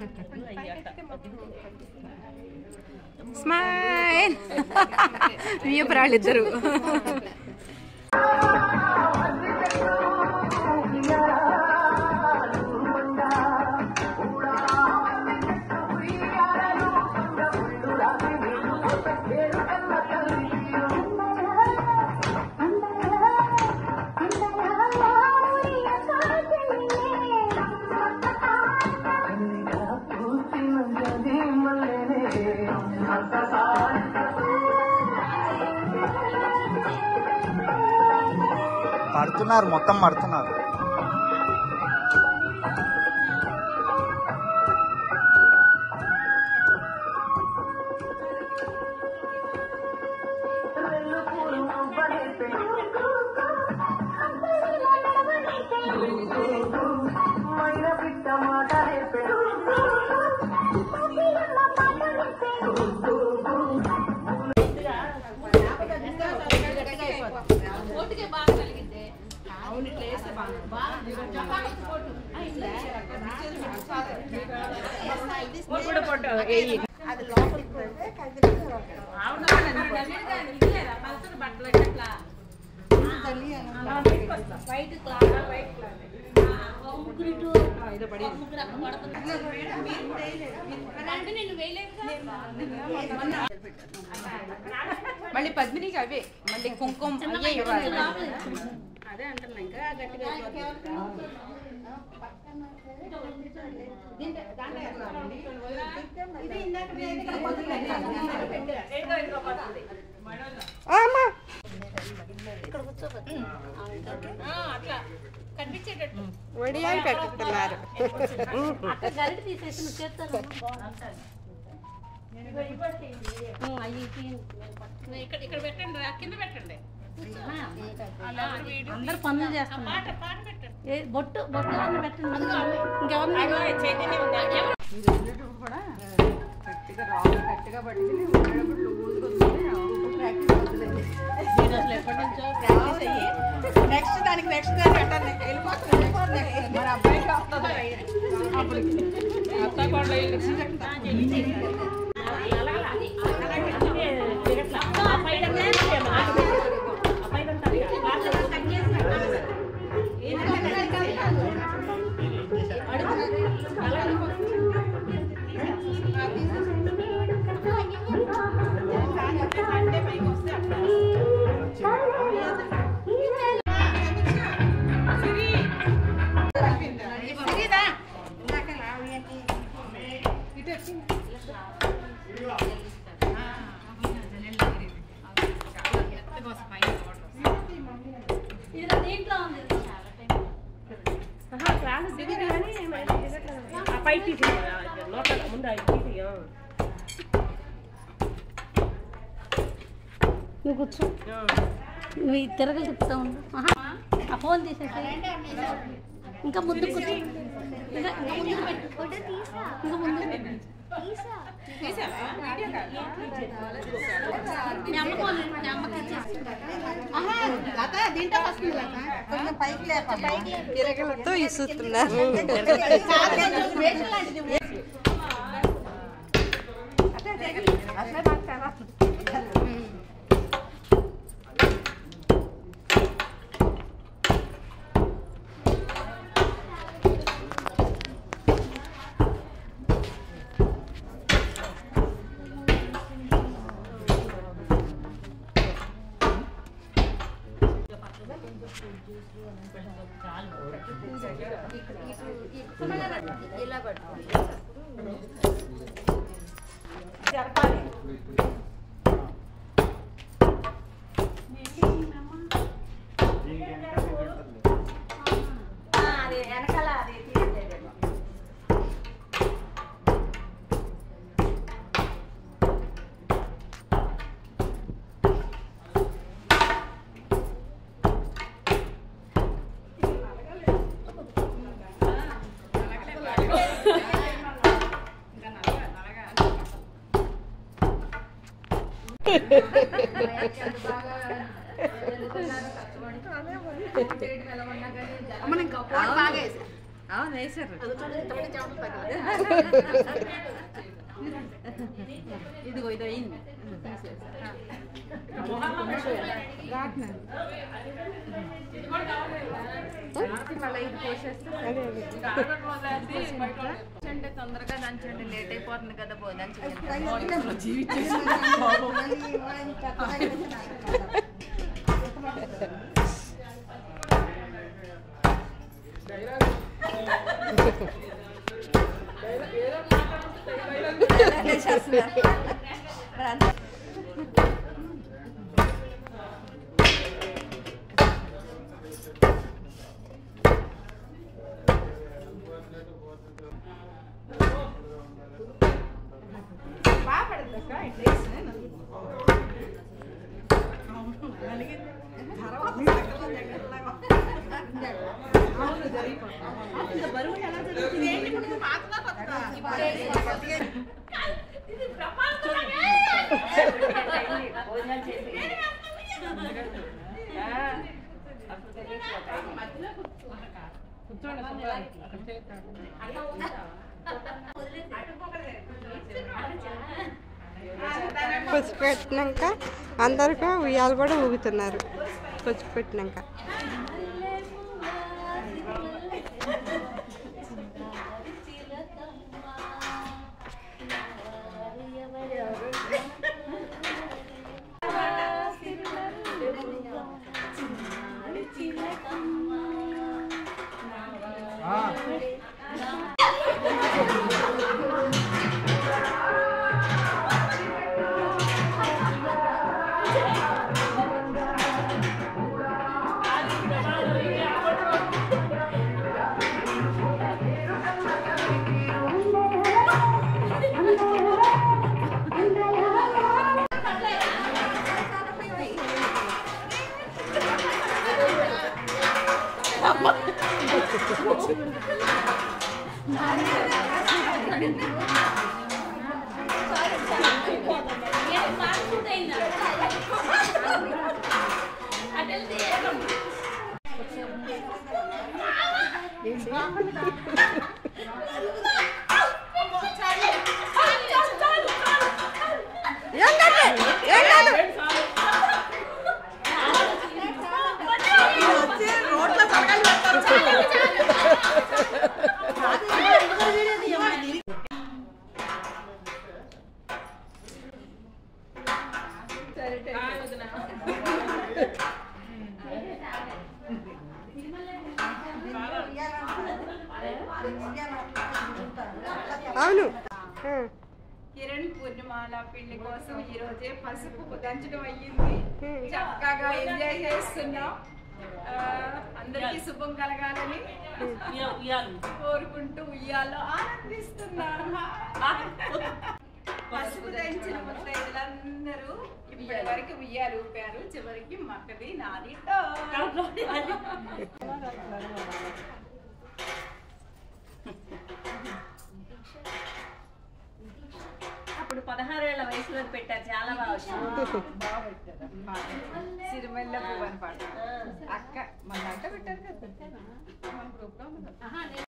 Smile వియ్యపురాళ్ళిద్దరు పడుతున్నారు మొత్తం పడుతున్నారు మళ్ళీ పద్మినికి అవే మళ్ళీ కుంకుమ అయ్యే ఇవ్వాలి వడియాలు పెట్టుతున్నారు ఇక్కడ ఇక్కడ పెట్టండి రా, కింద పెట్టండి అందరు పనులు చేస్తున్నారు పాట పెట్టండి ఏ బొట్టు బొట్టు అన్న పెట్టండి ఇంకెవరిని చైతన్యం ఉంది. కూడా గట్టిగా రాళ్ళు గట్టిగా పట్టుకుని ఉండేటప్పుడు లూజ్గా వస్తుంది అప్పుడు ప్రాక్టీస్ వద్దులేదు నేను అసలు ఎప్పటి నుంచో ప్రాక్టీస్ అయ్యి నెక్స్ట్ దానికి నెక్స్ట్ దానికి పెట్టండి వెళ్ళిపోతుంది నెక్స్ట్ మన అబ్బాయికి వస్తుంది అత్త కోడలు ఇల్లు. ఆ, చెయ్యి, చెయ్యి. అలాగా. తిరగట్లా. ఆ పైన వేసేయమ్మా. ఆ పైన ఉంటుంది కదా. వాటర్ కట్ చేసి పెట్టాలి. ఇది దీంట్లో ఉంది ఆహా, క్లాస్ దిగింది కానీ మరి దిగట్లేదు. ఆ పై తీసి నోట్ల ముందు అవి తీసి ఆ. నువ్వు కూర్చో నువ్వు ఈ తిరగ తిప్పుతా ఉండు ఆహా. ఆ ఫోన్ తీసేసి ఇంకా ముందు కూర్చో ఇంకా ఇంకా ముందుకు పెట్టు ఇంకా ముందు మీ అమ్మ ఫోన్ మీ అమ్మకి ఇచ్చేసి దీంట్లో వస్తుంది లత. కొంచెం పైకి లేపండి తిరగలతో ఇస్తున్నారు అమ్మ నేను కప్పోర్ట్ బాగా వేసా అవును వేశారు ఇదిగో ఇది అయింది మళ్ళీ ఇది పోసేస్తే అదే అదే అంటే తొందరగా దంచండి లేట్ అయిపోతుంది కదా పో దంచి భోజనాలు చేసి పసుపు పెట్టినాక అందరికీ ఉయ్యాలు కూడా ఊగుతున్నారు పసుపు పెట్టినాక ఏం కాదు, ఏం కాదు. అవును ఆ. కిరణ్ పూర్ణిమాల పెళ్లి కోసం ఈ రోజే పసుపు దంచడం అయ్యింది చక్కగా ఎంజాయ్ చేస్తున్నాం ఆ, అందరికీ శుభం కలగాలని ఉయ్య- ఉయ్యాలు కోరుకుంటూ ఉయ్యాలో ఆనందిస్తున్నాం పసుపు దంచిన ముత్తైదులందరూ ఇప్పటి వరకు ఉయ్యాలు ఊపారు చివరికి మక్కది నాది టో. అప్పుడు పదహారేళ్ల వయసులో పెట్టారు చాలా బాగా వచ్చింది సిరిమల్ల పువ్వు అని పాట అక్క మన దాంట్లో పెట్టారు కదా మన గ్రూప్ లో ఉంది కదా.